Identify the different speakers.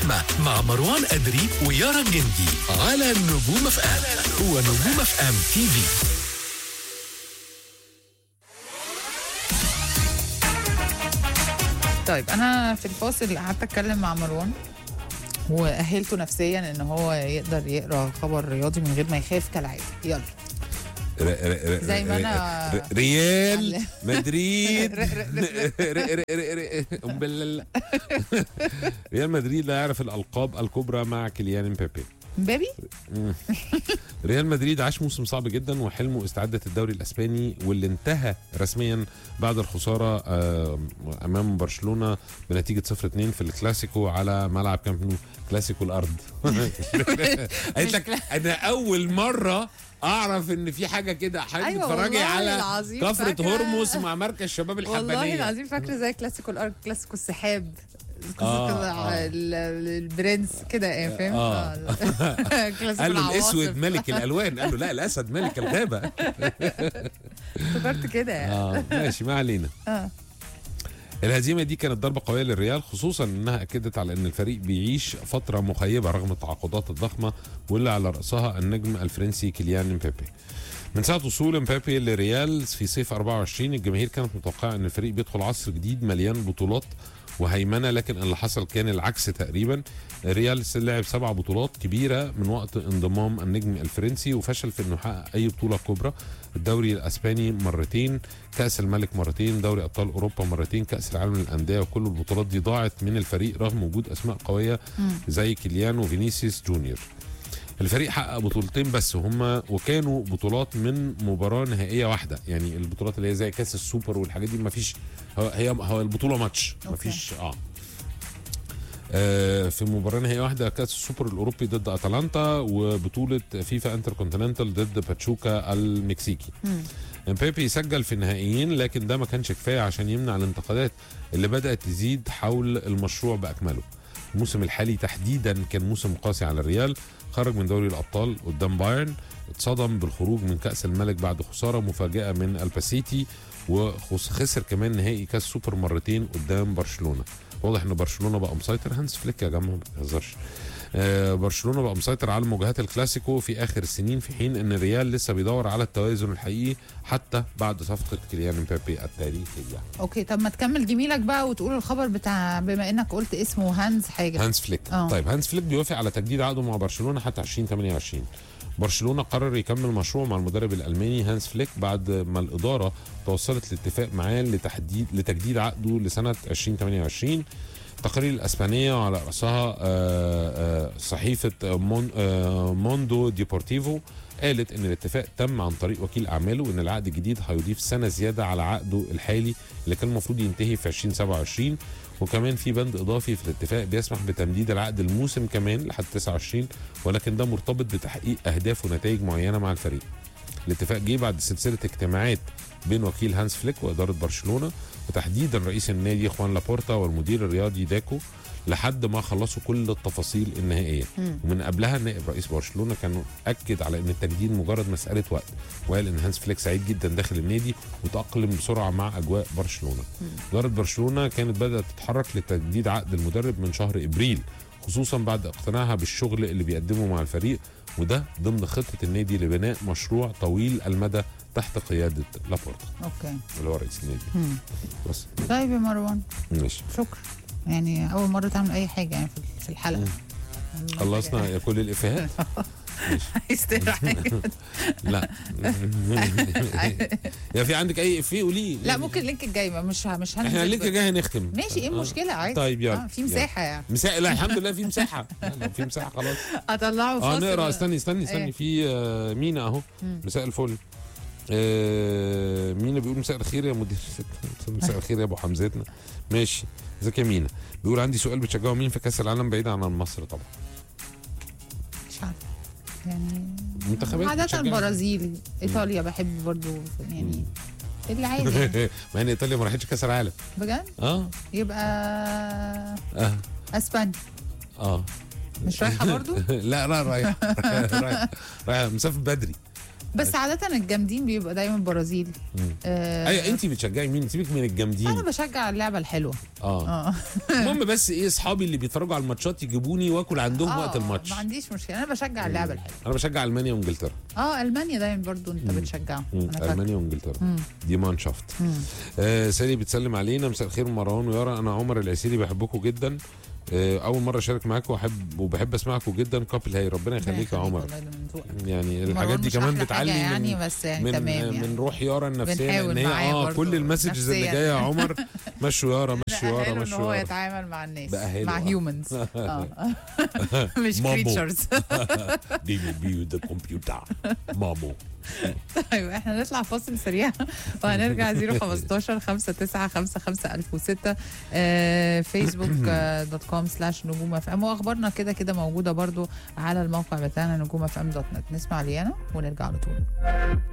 Speaker 1: اللحمة مع مروان أدري ويارا الجندي على نجوم اف ام هو نجوم اف ام تي في
Speaker 2: طيب انا في الفاصل قعدت اتكلم مع مروان واهلته نفسيا ان هو يقدر يقرا خبر رياضي من غير ما يخاف كالعاده يلا زي ما أنا-
Speaker 3: ريال
Speaker 2: على-
Speaker 3: مدريد
Speaker 2: ر- ر- ر-
Speaker 3: ر- ر- ر- ر- أم بالله. ريال مدريد لا يعرف الالقاب الكبرى مع كيليان امبابي
Speaker 2: بابي
Speaker 3: ريال مدريد عاش موسم صعب جدا وحلمه استعادة الدوري الاسباني واللي انتهى رسميا بعد الخساره آه، امام برشلونه بنتيجه 0-2 في الكلاسيكو على ملعب كامب نو كلاسيكو الارض قالت لك انا اول مره اعرف ان في حاجه كده حضرتك
Speaker 2: أيوة
Speaker 3: بتتفرجي
Speaker 2: والله
Speaker 3: على
Speaker 2: العظيم
Speaker 3: كفره
Speaker 2: فاكرة.
Speaker 3: هرمس مع مركز شباب
Speaker 2: والله
Speaker 3: الحبانيه
Speaker 2: العظيم فاكره زي كلاسيكو الارض كلاسيكو السحاب
Speaker 3: آه،
Speaker 2: كلاسيكو
Speaker 3: آه.
Speaker 2: ال- ال- البرنس كده يعني فاهم
Speaker 3: آه.
Speaker 2: آه. كلاسيكو
Speaker 3: قال له
Speaker 2: العواصف.
Speaker 3: الاسود ملك الالوان قال له لا الاسد ملك الغابه
Speaker 2: افتكرت كده يعني
Speaker 3: اه ماشي ما علينا
Speaker 2: آه.
Speaker 3: الهزيمه دي كانت ضربه قويه للريال خصوصا انها اكدت على ان الفريق بيعيش فتره مخيبه رغم التعاقدات الضخمه واللي على راسها النجم الفرنسي كيليان امبابي من ساعه وصول امبابي لريال في صيف 24 الجماهير كانت متوقعه ان الفريق بيدخل عصر جديد مليان بطولات وهيمنه لكن اللي حصل كان العكس تقريبا الريال لعب سبع بطولات كبيره من وقت انضمام النجم الفرنسي وفشل في انه يحقق اي بطوله كبرى الدوري الاسباني مرتين كاس الملك مرتين دوري ابطال اوروبا مرتين كاس العالم للانديه وكل البطولات دي ضاعت من الفريق رغم وجود اسماء قويه زي كيليان وفينيسيوس جونيور الفريق حقق بطولتين بس وهم وكانوا بطولات من مباراه نهائيه واحده يعني البطولات اللي هي زي كاس السوبر والحاجات دي ما فيش هو هي هو البطوله ماتش ما
Speaker 2: أوكي.
Speaker 3: فيش اه آه، في مباراة نهائية واحدة كأس السوبر الأوروبي ضد أتلانتا وبطولة فيفا انتر كونتيننتال ضد باتشوكا المكسيكي.
Speaker 2: مم.
Speaker 3: امبابي سجل في النهائيين لكن ده ما كانش كفاية عشان يمنع الانتقادات اللي بدأت تزيد حول المشروع بأكمله. الموسم الحالي تحديدا كان موسم قاسي على الريال خرج من دوري الأبطال قدام بايرن اتصدم بالخروج من كأس الملك بعد خسارة مفاجئة من الباسيتي وخسر كمان نهائي كأس سوبر مرتين قدام برشلونة واضح ان برشلونه بقى مسيطر هانس فليك يا جماعه ما بيهزرش آه، برشلونه بقى مسيطر على مواجهات الكلاسيكو في اخر السنين في حين ان الريال لسه بيدور على التوازن الحقيقي حتى بعد صفقه كيليان امبابي التاريخيه
Speaker 2: اوكي طب ما تكمل جميلك بقى وتقول الخبر بتاع بما انك قلت اسمه هانز حاجه
Speaker 3: هانس فليك
Speaker 2: آه.
Speaker 3: طيب هانس فليك بيوافق على تجديد عقده مع برشلونه حتى 2028 برشلونه قرر يكمل مشروع مع المدرب الالماني هانس فليك بعد ما الاداره توصلت لاتفاق معاه لتحديد لتجديد عقده لسنه 2028 التقارير الاسبانيه وعلى راسها آه، آه، صحيفه مون- آه، موندو ديبورتيفو قالت ان الاتفاق تم عن طريق وكيل اعماله وان العقد الجديد هيضيف سنه زياده على عقده الحالي اللي كان المفروض ينتهي في 2027 وكمان في بند اضافي في الاتفاق بيسمح بتمديد العقد الموسم كمان لحد 29 ولكن ده مرتبط بتحقيق اهداف ونتائج معينه مع الفريق. الاتفاق جه بعد سلسله اجتماعات بين وكيل هانس فليك واداره برشلونه وتحديدا رئيس النادي خوان لابورتا والمدير الرياضي داكو لحد ما خلصوا كل التفاصيل النهائيه
Speaker 2: مم.
Speaker 3: ومن قبلها نائب رئيس برشلونه كان اكد على ان التجديد مجرد مساله وقت وقال ان هانس فليك سعيد جدا داخل النادي وتاقلم بسرعه مع اجواء برشلونه اداره برشلونه كانت بدات تتحرك لتجديد عقد المدرب من شهر ابريل خصوصا بعد اقتناعها بالشغل اللي بيقدمه مع الفريق وده ضمن خطه النادي لبناء مشروع طويل المدى تحت قياده لابورتا
Speaker 2: اوكي
Speaker 3: اللي هو رئيس النادي
Speaker 2: مم.
Speaker 3: بس
Speaker 2: طيب يا مروان
Speaker 3: ماشي
Speaker 2: شكرا يعني اول مره تعمل اي حاجه يعني في- في الحلقه
Speaker 3: خلصنا كل الافيهات
Speaker 2: عايز تقرا حاجه
Speaker 3: لا يا في عندك اي افيه قوليه
Speaker 2: لا ممكن اللينك الجاي ما مش ه- مش هنزل
Speaker 3: احنا اللينك
Speaker 2: ب-
Speaker 3: جاي هنختم
Speaker 2: ماشي ايه
Speaker 3: آه.
Speaker 2: المشكله عادي
Speaker 3: طيب يلا
Speaker 2: آه في مساحه يعني
Speaker 3: مساحه لا الحمد لله في مساحه لا، في مساحه خلاص
Speaker 2: اطلعه
Speaker 3: اه
Speaker 2: فاصل
Speaker 3: نقرا استني استني استني
Speaker 2: إيه؟
Speaker 3: في آه، مينا اهو
Speaker 2: مم.
Speaker 3: مساء الفل آه، مينا بيقول مساء الخير يا مدير مساء الخير يا ابو حمزتنا ماشي ازيك يا مينا بيقول عندي سؤال بتشجعوا مين في كاس العالم بعيد عن مصر طبعا
Speaker 2: مش عارفه يعني
Speaker 3: منتخبات
Speaker 2: عادة
Speaker 3: بتشجع-
Speaker 2: البرازيل ايطاليا بحب برضو يعني اللي عادي يعني.
Speaker 3: مع ان ايطاليا ما راحتش كاس العالم
Speaker 2: بجد
Speaker 3: اه
Speaker 2: يبقى
Speaker 3: اه
Speaker 2: اسبانيا
Speaker 3: اه
Speaker 2: مش رايحه برضو
Speaker 3: لا لا رايح رايح رايح مسافر بدري
Speaker 2: بس عاده الجامدين بيبقى دايما برازيل
Speaker 3: مم.
Speaker 2: آه
Speaker 3: ايوه انت بتشجعي مين سيبك من
Speaker 2: انا
Speaker 3: الجامدين
Speaker 2: بشجع اللعبه الحلوه
Speaker 3: اه
Speaker 2: اه
Speaker 3: المهم بس ايه اصحابي اللي بيتفرجوا على الماتشات يجيبوني واكل عندهم
Speaker 2: آه،
Speaker 3: وقت الماتش
Speaker 2: ما عنديش مشكله انا بشجع اللعبه الحلوه
Speaker 3: انا بشجع المانيا وانجلترا
Speaker 2: اه المانيا دايما برضو انت بتشجعها
Speaker 3: مم.
Speaker 2: انا فاكره
Speaker 3: المانيا وانجلترا
Speaker 2: مم.
Speaker 3: دي مانشافت
Speaker 2: مم.
Speaker 3: آه سالي بتسلم علينا مساء الخير مروان ويارا انا عمر العسيري بحبكم جدا آه اول مره اشارك معاكم واحب وبحب اسمعكم جدا كابل هاي ربنا يخليك يا عمر
Speaker 2: والله ده من ذوقك.
Speaker 3: يعني
Speaker 2: مروان
Speaker 3: الحاجات دي
Speaker 2: مش
Speaker 3: كمان
Speaker 2: أحلى
Speaker 3: بتعلي
Speaker 2: حاجة يعني
Speaker 3: من
Speaker 2: بس يعني
Speaker 3: من
Speaker 2: تمام يعني
Speaker 3: من روح يارا النفسيه
Speaker 2: بنحاول
Speaker 3: لان هي
Speaker 2: معاه
Speaker 3: اه
Speaker 2: برضو
Speaker 3: كل المسجز اللي
Speaker 2: نفسياً.
Speaker 3: جايه يا عمر مشوا يارا مشوا يارا
Speaker 2: بأهله ان
Speaker 3: مشوا
Speaker 2: هو
Speaker 3: يارا
Speaker 2: يتعامل مع الناس
Speaker 3: بأهله،
Speaker 2: مع
Speaker 3: آه.
Speaker 2: هيومنز مش
Speaker 3: مامو.
Speaker 2: كريتشرز
Speaker 3: دي بيو ذا كمبيوتر مامو
Speaker 2: طيب احنا نطلع فاصل سريع وهنرجع 015 5955 1006 فيسبوك دوت كوم سلاش نجوم اف ام واخبارنا كده كده موجوده برضو على الموقع بتاعنا نجوم اف ام دوت نت نسمع ليانا ونرجع على طول